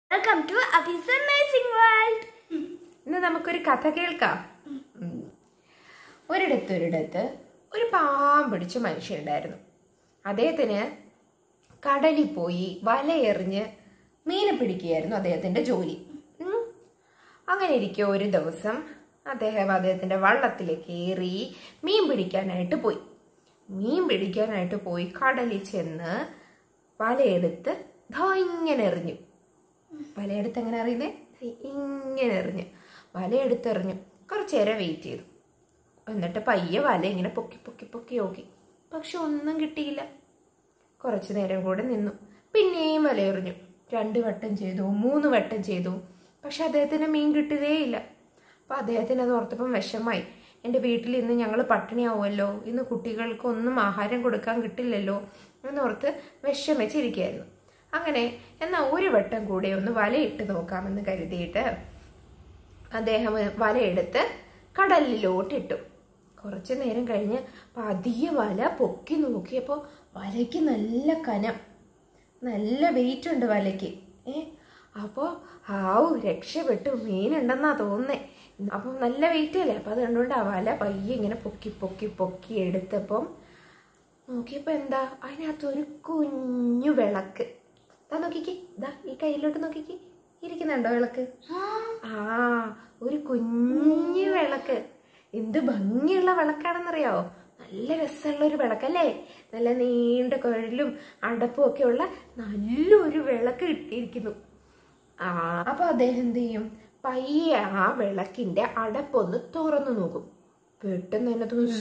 Welcome to Abi's amazing world ഇന്ന് നമുക്കൊരു കഥ കേൾക്കാം ഉം. ഒരിടത്ത് ഒരിടത്ത് ഒരു പാവം പിടിച്ച മനുഷ്യനുണ്ടായിരുന്നു അദ്ദേഹത്തിന് കടലിൽ പോയി വലയെറിഞ്ഞ് മീനെ പിടിക്കുകയായിരുന്നു അദ്ദേഹത്തിന്റെ ജോലി ഉം. അങ്ങനെ ഇരിക്കെ ഒരു ദിവസം അദ്ദേഹം അദ്ദേഹത്തിന്റെ വള്ളത്തിൽ കയറി മീൻ പിടിക്കാനായിട്ട് പോയി മീൻ പിടിക്കാനായിട്ട് പോയി കടലിൽ ചെന്ന് വലയെടുത്ത് ദാ ഇങ്ങനെ എറിഞ്ഞു വലയെടുത്ത് എങ്ങനെ അറിയുന്നേ ഇങ്ങനെ എറിഞ്ഞു വലയെടുത്തെറിഞ്ഞു കുറച്ചു നേരം വെയിറ്റ് ചെയ്തു എന്നിട്ട് പയ്യെ വല ഇങ്ങനെ പൊക്കി പൊക്കി പൊക്കി നോക്കി പക്ഷെ ഒന്നും കിട്ടിയില്ല കുറച്ചു നേരം കൂടെ നിന്നു പിന്നെയും വലയെറിഞ്ഞു രണ്ട് വട്ടം ചെയ്തു മൂന്ന് വട്ടം ചെയ്തു പക്ഷെ അദ്ദേഹത്തിന് മീൻ കിട്ടുകയില്ല അപ്പൊ അദ്ദേഹത്തിന് അത് ഓർത്തപ്പം വിഷമായി എൻ്റെ വീട്ടിൽ ഇന്ന് ഞങ്ങൾ പട്ടിണിയാവുമല്ലോ ഇന്ന് കുട്ടികൾക്ക് ഒന്നും ആഹാരം കൊടുക്കാൻ കിട്ടില്ലല്ലോ എന്നോർത്ത് വിഷമിച്ചിരിക്കുകയായിരുന്നു അങ്ങനെ എന്നാൽ ഒരു വട്ടം കൂടെ ഒന്ന് വലയിട്ട് നോക്കാമെന്ന് കരുതിയിട്ട് അദ്ദേഹം വലയെടുത്ത് കടലിലോട്ടിട്ടു കുറച്ചു നേരം കഴിഞ്ഞ് പതിയെ വല പൊക്കി നോക്കിയപ്പോൾ വലയ്ക്ക് നല്ല കനം നല്ല വെയിറ്റ് ഉണ്ട് വലയ്ക്ക് ഏ അപ്പോൾ ആവു രക്ഷപ്പെട്ടു മീനുണ്ടെന്നാ തോന്നുന്നേ അപ്പം നല്ല വെയിറ്റ് അല്ലേ അപ്പം അത് കണ്ടുകൊണ്ട് ആ വല പയ്യെ ഇങ്ങനെ പൊക്കി പൊക്കി പൊക്കി എടുത്തപ്പം നോക്കിയപ്പോൾ എന്താ അതിനകത്തൊരു കുഞ്ഞു വിളക്ക് ദാ നോക്കിക്കേ ദാ ഈ കയ്യിലോട്ട് നോക്കിക്കേ ഇരിക്കുന്നുണ്ടോ വിളക്ക് ആ ഒരു കുഞ്ഞു വിളക്ക് എന്ത് ഭംഗിയുള്ള വിളക്കാണെന്നറിയാവോ നല്ല രസമുള്ള ഒരു വിളക്കല്ലേ നല്ല നീണ്ട കുഴലും അടപ്പും ഒക്കെ ഉള്ള നല്ലൊരു വിളക്ക് കിട്ടിയിരിക്കുന്നു ആ അപ്പൊ അദ്ദേഹം എന്ത് ചെയ്യും പയ്യെ ആ വിളക്കിന്റെ അടപ്പൊന്ന് തുറന്നു നോക്കും പെട്ടെന്ന്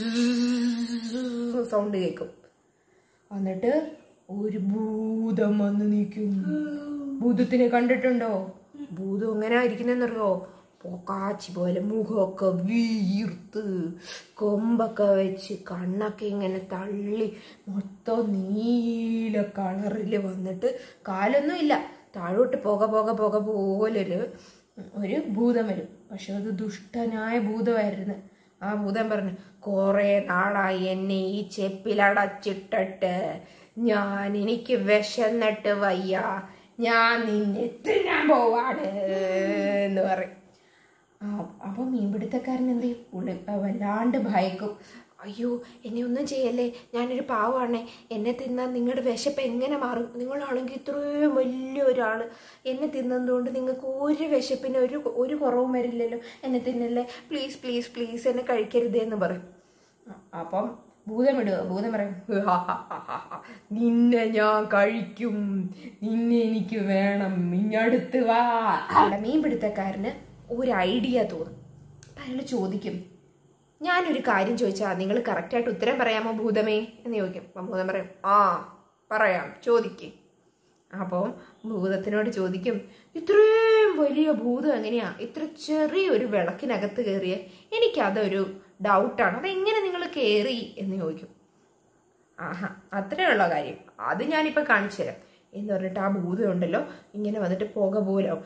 അതിനകത്ത് സൗണ്ട് കേൾക്കും എന്നിട്ട് ഒരു ഭൂതം വന്ന് നിൽക്കും ഭൂതത്തിനെ കണ്ടിട്ടുണ്ടോ ഭൂതം എങ്ങനെ ഇരിക്കുന്നെന്നറിയോ പൊക്കാച്ചി പോലെ മുഖമൊക്കെ വീർത്ത് കൊമ്പൊക്കെ വെച്ച് കണ്ണൊക്കെ ഇങ്ങനെ തള്ളി മൊത്തം നീല കളറിൽ വന്നിട്ട് കാലൊന്നും ഇല്ല താഴോട്ട് പോക പോക പോക പോലൊരു ഒരു ഭൂതം വരും പക്ഷെ അത് ദുഷ്ടനായ ഭൂതമായിരുന്നു ആ ഭൂതം പറഞ്ഞു കുറെ നാളായി എന്നെ ഈ ചെപ്പിലടച്ചിട്ടിട്ട് ഞാൻ എനിക്ക് വിശന്നിട്ട് വയ്യ ഞാൻ നിന്നെ തിന്നാൻ പോവാണ് എന്ന് പറയും ആ, അപ്പൊ മീൻപിടുത്തക്കാരൻ എന്ത് ചെയ്യും ഉള്ളി ആ, വല്ലാണ്ട് ഭയക്കും അയ്യോ എന്നെ ഒന്നും ചെയ്യല്ലേ ഞാനൊരു പാവാണേ എന്നെ തിന്നാൽ നിങ്ങളുടെ വിശപ്പ് എങ്ങനെ മാറും നിങ്ങളാണെങ്കിൽ ഇത്രയും വലിയ ഒരാൾ എന്നെ തിന്നതുകൊണ്ട് നിങ്ങൾക്ക് ഒരു വിശപ്പിന് ഒരു ഒരു കുറവും വരില്ലല്ലോ എന്നെ തിന്നല്ലേ പ്ലീസ് പ്ലീസ് പ്ലീസ് എന്നെ കഴിക്കരുതേ എന്ന് പറയും അ- അപ്പം ഭൂതം ഇടുക ഭൂതം പറയും "ഹാ, ഹാ, ഹാ, ഹാ, ഹാ. നിന്നെ ഞാൻ കഴിക്കും നിന്നെ എനിക്ക് വേണം ഇങ്ങടുത്ത് വാ അവിടെ മീൻപിടുത്തക്കാരന് ഒരു ഐഡിയ തോന്നും അപ്പൊ അയാൾ ചോദിക്കും ഞാനൊരു കാര്യം ചോദിച്ചാൽ നിങ്ങൾ കറക്റ്റായിട്ട് ഉത്തരം പറയാമോ ഭൂതമേ എന്ന് ചോദിക്കും അപ്പം ഭൂതം പറയും ആ പറയാം ചോദിക്കും അപ്പം ഭൂതത്തിനോട് ചോദിക്കും ഇത്രയും വലിയ ഭൂതം എങ്ങനെയാ ഇത്ര ചെറിയൊരു വിളക്കിനകത്ത് കയറിയ എനിക്കതൊരു ഡൗട്ടാണ് അതെങ്ങനെ നിങ്ങൾ കയറി എന്ന് ചോദിക്കും ആഹാ അത്രയുള്ള കാര്യം അത് ഞാനിപ്പോൾ കാണിച്ചു തരാം എന്ന് പറഞ്ഞിട്ട് ആ ഭൂതം ഉണ്ടല്ലോ ഇങ്ങനെ വന്നിട്ട് പുക പോലാവും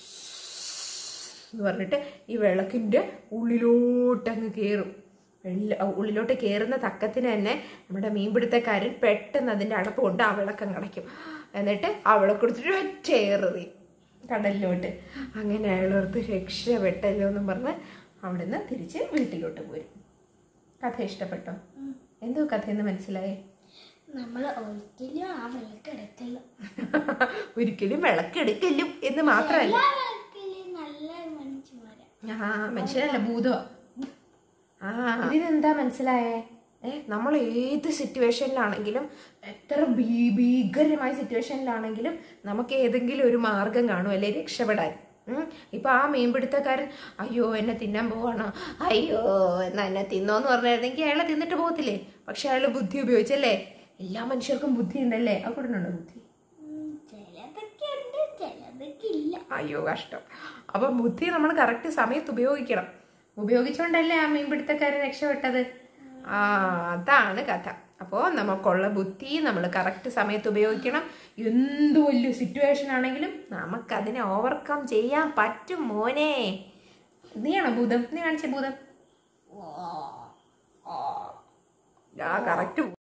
എന്ന് പറഞ്ഞിട്ട് ഈ വിളക്കിൻ്റെ ഉള്ളിലോട്ടങ്ങ് കയറും വെള്ള ഉള്ളിലോട്ട് കയറുന്ന തക്കത്തിന് തന്നെ നമ്മുടെ മീൻപിടുത്തക്കാരൻ പെട്ടെന്ന് അതിൻ്റെ അടപ്പ് കൊണ്ട് ആ വിളക്കങ്ങ് അടയ്ക്കും എന്നിട്ട് ആ വിളക്കെടുത്തിട്ട് ഒറ്റയേറി കടലിലോട്ട് അങ്ങനെ അയാളോർത്ത് രക്ഷപ്പെട്ടല്ലോ എന്നും പറഞ്ഞ് അവിടുന്ന് തിരിച്ച് വീട്ടിലോട്ട് പോരും കഥ ഇഷ്ടപ്പെട്ടോ എന്തോ കഥയെന്ന് മനസ്സിലായേ നമ്മൾ ഒരിക്കലും ആ വിളക്ക് എടുക്കില്ല ഒരിക്കലും വിളക്കെടുക്കലും എന്ന് മാത്രമല്ല എല്ലാ വിളക്കിലും നല്ല മനുഷ്യന്മാരാ ആ മനുഷ്യനല്ല ഭൂതോ ആ ഇതിനെന്താ മനസ്സിലായേ ഏ നമ്മൾ ഏത് സിറ്റുവേഷനിലാണെങ്കിലും എത്ര ഭീ ഭീകരമായ സിറ്റുവേഷനിലാണെങ്കിലും നമുക്ക് ഏതെങ്കിലും ഒരു മാർഗം കാണും അല്ലേ രക്ഷപ്പെടാൻ ഉം. ഇപ്പൊ ആ മീൻപിടുത്തക്കാരൻ അയ്യോ എന്നെ തിന്നാൻ പോവാണോ അയ്യോ എന്നാ എന്നെ തിന്നോന്ന് പറഞ്ഞായിരുന്നെങ്കിൽ അയാളെ തിന്നിട്ട് പോകത്തില്ലേ പക്ഷെ അയാൾ ബുദ്ധി ഉപയോഗിച്ചല്ലേ എല്ലാ മനുഷ്യർക്കും ബുദ്ധി ഉണ്ടല്ലേ ആ കൂടെ ബുദ്ധി ഉം, ചിലതൊക്കെ ഉണ്ട് ചിലതൊക്കെ ഇല്ല അയ്യോ കഷ്ടം അപ്പൊ ബുദ്ധി നമ്മൾ കറക്റ്റ് സമയത്ത് ഉപയോഗിക്കണം ഉപയോഗിച്ചുകൊണ്ടല്ലേ ആ മീൻപിടുത്തക്കാരൻ രക്ഷപ്പെട്ടത് ആ അതാണ് കഥ അപ്പോൾ നമുക്കുള്ള ബുദ്ധി നമ്മൾ കറക്റ്റ് സമയത്ത് ഉപയോഗിക്കണം എന്ത് വലിയ സിറ്റുവേഷൻ ആണെങ്കിലും നമുക്കതിനെ ഓവർകം ചെയ്യാൻ പറ്റും മോനെ നീയാണോ ഭൂതം നീ കാണിച്ച ഭൂതം ആ കറക്റ്റ്